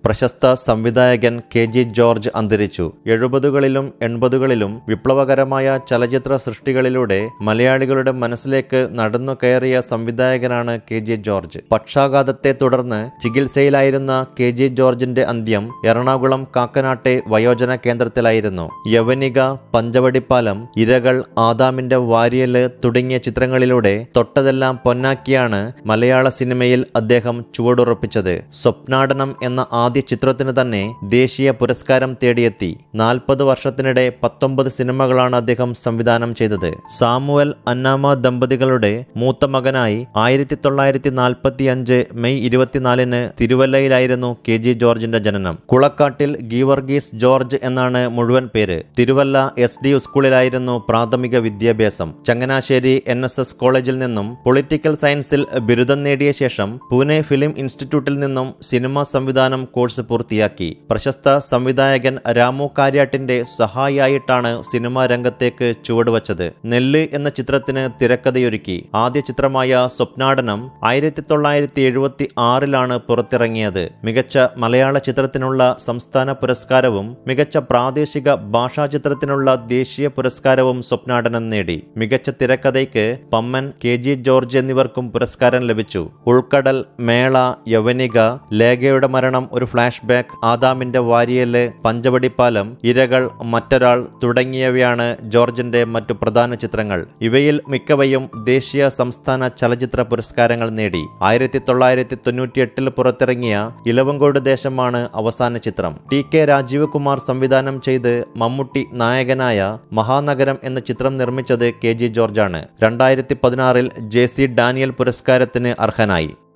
പ്രശസ്ത സംവിധായകൻ K G George അന്തരിച്ചു എഴുപതുകളിലും എൺപതുകളിലും വിപ്ലവകരമായ ചലച്ചിത്ര സൃഷ്ടികളിലൂടെ മലയാളികളുടെ മനസ്സിലേക്ക് നടന്നു കയറിയ സംവിധായകനാണ് കെ ജി ജോർജ് പക്ഷാഘാതത്തെ തുടർന്ന് ചികിത്സയിലായിരുന്ന കെ ജി ജോർജിന്റെ അന്ത്യം എറണാകുളം കാക്കനാട്ടെ വയോജന കേന്ദ്രത്തിലായിരുന്നു യവനിക പഞ്ചവടിപ്പാലം ഇരകൾ ആദാമിന്റെ വാരിയല് തുടങ്ങിയ ചിത്രങ്ങളിലൂടെ തൊട്ടതെല്ലാം പൊന്നാക്കിയാണ് മലയാള സിനിമയിൽ അദ്ദേഹം ചുവടുറപ്പിച്ചത് സ്വപ്നാടനം എന്ന ആദ്യ ചിത്രത്തിന് തന്നെ ദേശീയ പുരസ്കാരം തേടിയെത്തി നാൽപ്പത് വർഷത്തിനിടെ പത്തൊമ്പത് സിനിമകളാണ് അദ്ദേഹം സംവിധാനം ചെയ്തത് സാമുവൽ അന്നാമ ദമ്പതികളുടെ മൂത്ത മകനായി ആയിരത്തി തൊള്ളായിരത്തി നാൽപ്പത്തി അഞ്ച് മെയ് ഇരുപത്തിനാലിന് തിരുവല്ലയിലായിരുന്നു കെ ജി ജോർജിന്റെ ജനനം കുളക്കാട്ടിൽ ഗീവർഗീസ് ജോർജ് എന്നാണ് മുഴുവൻ പേര് തിരുവല്ല എസ് ഡി സ്കൂളിലായിരുന്നു പ്രാഥമിക വിദ്യാഭ്യാസം ചങ്ങനാശ്ശേരി എൻ എസ് എസ് കോളേജിൽ നിന്നും പൊളിറ്റിക്കൽ സയൻസിൽ ബിരുദം നേടിയ ശേഷം പൂനെ ഫിലിം ഇൻസ്റ്റിറ്റ്യൂട്ടിൽ നിന്നും സിനിമാ സംവിധാനം കോഴ്സ് പൂർത്തിയാക്കി പ്രശസ്ത സംവിധായകൻ രാമു കാര്യാട്ടിന്റെ സഹായിയായിട്ടാണ് സിനിമാ രംഗത്തേക്ക് ചുവടുവച്ചത് നെല്ല് എന്ന ചിത്രത്തിന് തിരക്കഥയൊരുക്കി ആദ്യ ചിത്രമായ സ്വപ്നാടനം ആയിരത്തി തൊള്ളായിരത്തി എഴുപത്തി ആറിലാണ് പുറത്തിറങ്ങിയത് മികച്ച മലയാള ചിത്രത്തിനുള്ള സംസ്ഥാന പുരസ്കാരവും മികച്ച പ്രാദേശിക ഭാഷാ ചിത്രത്തിനുള്ള ദേശീയ പുരസ്കാരവും സ്വപ്നാടനം നേടി മികച്ച തിരക്കഥയ്ക്ക് പമ്മൻ കെ ജി ജോർജ് എന്നിവർക്കും പുരസ്കാരം ലഭിച്ചു ഉൾക്കടൽ മേള യവനിക ലേഖയുടെ മരണം ഒരു ഫ്ലാഷ് ബാക്ക് ആദാമിന്റെ വാരിയല് പഞ്ചവടിപ്പാലം ഇരകൾ മറ്റൊരാൾ തുടങ്ങിയവയാണ് ജോർജിന്റെ മറ്റു പ്രധാന ചിത്രങ്ങൾ ഇവയിൽ മിക്കവയും ദേശീയ സംസ്ഥാന ചലച്ചിത്ര പുരസ്കാരങ്ങൾ നേടി ആയിരത്തി തൊള്ളായിരത്തി തൊണ്ണൂറ്റിയെട്ടിൽ പുറത്തിറങ്ങിയ ഇലവങ്കോട് ദേശമാണ് അവസാന ചിത്രം ടി കെ രാജീവ് കുമാർ സംവിധാനം ചെയ്ത് മമ്മൂട്ടി നായകനായ മഹാനഗരം എന്ന ചിത്രം നിർമ്മിച്ചത് കെ ജി ജോർജാണ് രണ്ടായിരത്തി പതിനാറിൽ ജെ സി ഡാനിയൽ പുരസ്കാരത്തിന് അർഹനായി